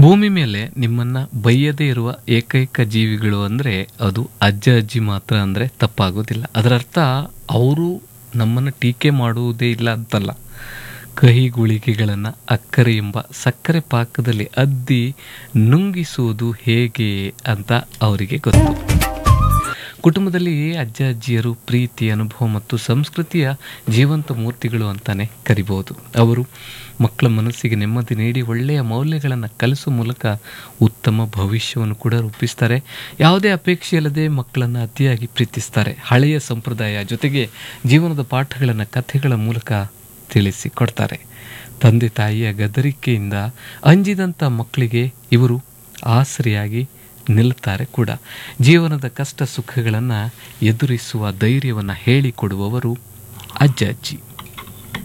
ಭೂಮಿ ಮೇಲೆ ನಿಮ್ಮನ್ನ ಬೈಯದೇ ಇರುವ ಏಕೈಕ ಜೀವಿಗಳು ಅಂದರೆ ಅದು ಅಜ್ಜ ಅಜ್ಜಿ ಮಾತ್ರ ಅಂದರೆ ತಪ್ಪಾಗೋದಿಲ್ಲ ಅದರ ಅರ್ಥ ಅವರು ನಮ್ಮನ್ನು ಟೀಕೆ ಮಾಡುವುದೇ ಇಲ್ಲ ಅಂತಲ್ಲ ಕಹಿ ಗುಳಿಗೆಗಳನ್ನು ಅಕ್ಕರೆ ಎಂಬ ಸಕ್ಕರೆ ಪಾಕದಲ್ಲಿ ಅದ್ದಿ ನುಂಗಿಸುವುದು ಹೇಗೆ ಅಂತ ಅವರಿಗೆ ಗೊತ್ತು ಕುಟುಂಬದಲ್ಲಿ ಅಜ್ಜ ಅಜ್ಜಿಯರು ಪ್ರೀತಿ ಅನುಭವ ಮತ್ತು ಸಂಸ್ಕೃತಿಯ ಜೀವಂತ ಮೂರ್ತಿಗಳು ಅಂತಾನೆ ಕರಿಬಹುದು ಅವರು ಮಕ್ಕಳ ಮನಸ್ಸಿಗೆ ನೆಮ್ಮದಿ ನೀಡಿ ಒಳ್ಳೆಯ ಮೌಲ್ಯಗಳನ್ನು ಕಲಿಸುವ ಮೂಲಕ ಉತ್ತಮ ಭವಿಷ್ಯವನ್ನು ಕೂಡ ರೂಪಿಸ್ತಾರೆ ಯಾವುದೇ ಅಪೇಕ್ಷೆ ಇಲ್ಲದೆ ಮಕ್ಕಳನ್ನು ಅತಿಯಾಗಿ ಪ್ರೀತಿಸ್ತಾರೆ ಹಳೆಯ ಸಂಪ್ರದಾಯ ಜೊತೆಗೆ ಜೀವನದ ಪಾಠಗಳನ್ನು ಕಥೆಗಳ ಮೂಲಕ ತಿಳಿಸಿ ಕೊಡ್ತಾರೆ ತಂದೆ ತಾಯಿಯ ಗದರಿಕೆಯಿಂದ ಅಂಜಿದಂಥ ಮಕ್ಕಳಿಗೆ ಇವರು ಆಸರೆಯಾಗಿ ನಿಲ್ಲುತ್ತಾರೆ ಕೂಡ ಜೀವನದ ಕಷ್ಟ ಸುಖಗಳನ್ನು ಎದುರಿಸುವ ಧೈರ್ಯವನ್ನು ಹೇಳಿಕೊಡುವವರು ಅಜ್ಜ ಅಜ್ಜಿ